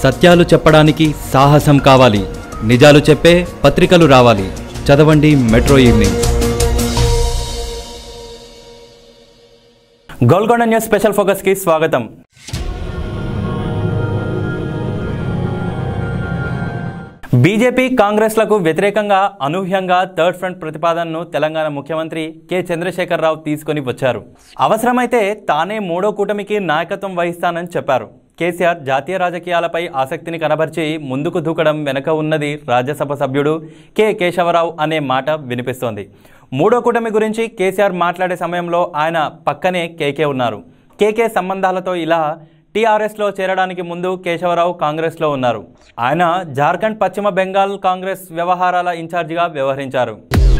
సత్యాలు చెప్పడానికి సాహసం కావాలి నిజాలు చెప్పే పత్రికలు రావాలి చదవండి metro evening Golconda news special ఫోకస్కి స్వాగతం బీజేపీ కాంగ్రెస్లకు వ్యతిరేకంగా అనూహ్యంగా థర్డ్ ఫ్రంట్ ప్రతిపాదనను తెలంగాణ ముఖ్యమంత్రి కె చంద్రశేఖరరావు తీసుకొని వచ్చారు అవసరమైతే తానే మూడో కూటమికి నాయకత్వం వహిస్తానని చెప్పారు కేసీఆర్ జాతీయ రాజకీయాలపై ఆసక్తిని కనబర్చి ముందుకు దూకడం వెనుక ఉన్నది రాజ్యసభ సభ్యుడు కె కేశవరావు అనే మాట వినిపిస్తోంది మూడో కూటమి గురించి కేసీఆర్ మాట్లాడే సమయంలో ఆయన పక్కనే కేకే ఉన్నారు కేకే సంబంధాలతో ఇలా టీఆర్ఎస్లో చేరడానికి ముందు కేశవరావు కాంగ్రెస్లో ఉన్నారు ఆయన జార్ఖండ్ పశ్చిమ బెంగాల్ కాంగ్రెస్ వ్యవహారాల ఇన్ఛార్జిగా వ్యవహరించారు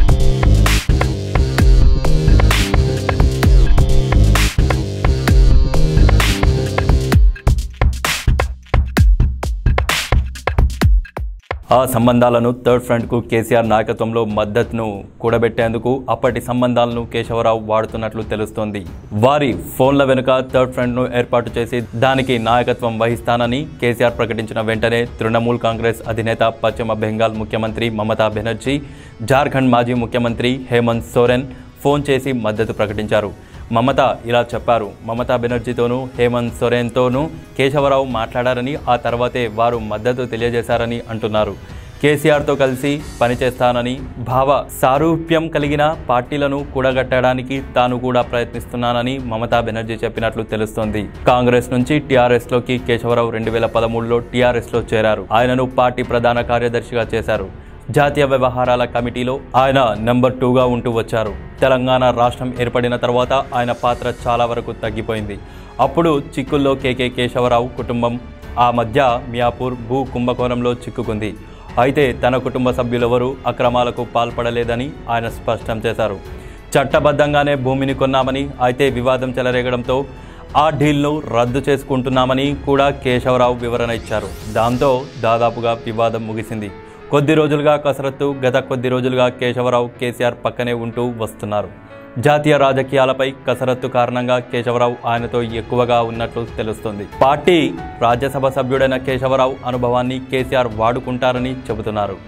ఆ సంబంధాలను థర్డ్ ఫ్రంట్కు కేసీఆర్ నాయకత్వంలో మద్దతును కూడబెట్టేందుకు అప్పటి సంబంధాలను కేశవరావు వాడుతున్నట్లు తెలుస్తోంది వారి ఫోన్ల వెనుక థర్డ్ ఫ్రంట్ను ఏర్పాటు చేసి దానికి నాయకత్వం వహిస్తానని కేసీఆర్ ప్రకటించిన వెంటనే తృణమూల్ కాంగ్రెస్ అధినేత పశ్చిమ బెంగాల్ ముఖ్యమంత్రి మమతా బెనర్జీ జార్ఖండ్ మాజీ ముఖ్యమంత్రి హేమంత్ సోరెన్ ఫోన్ చేసి మద్దతు ప్రకటించారు మమత ఇలా చెప్పారు మమతా బెనర్జీతోనూ హేమంత్ సోరెన్తోనూ కేశవరావు మాట్లాడారని ఆ తర్వాతే వారు మద్దతు తెలియజేశారని అంటున్నారు కేసీఆర్తో కలిసి పనిచేస్తానని భావ సారూప్యం కలిగిన పార్టీలను కూడగట్టడానికి తాను కూడా ప్రయత్నిస్తున్నానని మమతా బెనర్జీ చెప్పినట్లు తెలుస్తోంది కాంగ్రెస్ నుంచి టీఆర్ఎస్లోకి కేశవరావు రెండు వేల పదమూడులో టీఆర్ఎస్లో చేరారు ఆయనను పార్టీ ప్రధాన కార్యదర్శిగా చేశారు జాతీయ వ్యవహారాల కమిటీలో ఆయన నెంబర్ టూగా ఉంటూ వచ్చారు తెలంగాణ రాష్ట్రం ఏర్పడిన తర్వాత ఆయన పాత్ర చాలా వరకు తగ్గిపోయింది అప్పుడు చిక్కుల్లో కేకే కేశవరావు కుటుంబం ఆ మధ్య మియాపూర్ భూ కుంభకోణంలో చిక్కుకుంది అయితే తన కుటుంబ సభ్యులెవరూ అక్రమాలకు పాల్పడలేదని ఆయన స్పష్టం చేశారు చట్టబద్ధంగానే భూమిని కొన్నామని అయితే వివాదం చెలరేగడంతో ఆ డీల్ను రద్దు చేసుకుంటున్నామని కూడా కేశవరావు వివరణ ఇచ్చారు దాంతో దాదాపుగా వివాదం ముగిసింది కొద్ది రోజులుగా కసరత్తు గత కొద్ది రోజులుగా కేశవరావు కేసీఆర్ పక్కనే ఉంటూ వస్తున్నారు జాతీయ రాజకీయాలపై కసరత్తు కారణంగా కేశవరావు ఆయనతో ఎక్కువగా ఉన్నట్లు తెలుస్తోంది పార్టీ రాజ్యసభ సభ్యుడైన కేశవరావు అనుభవాన్ని కేసీఆర్ వాడుకుంటారని చెబుతున్నారు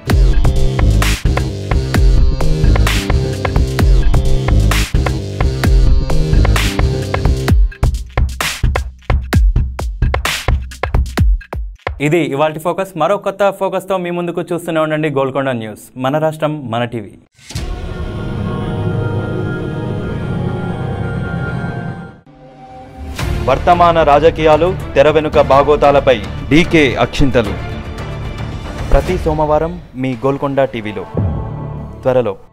ఇది ఇవాల్టి ఫోకస్ మరో కొత్త ఫోకస్తో మీ ముందుకు చూస్తూనే ఉండండి గోల్కొండ న్యూస్ మన రాష్ట్రం మన టీవీ వర్తమాన రాజకీయాలు తెర వెనుక బాగోతాలపై డీకే అక్షింతలు ప్రతి సోమవారం మీ గోల్కొండ టీవీలో త్వరలో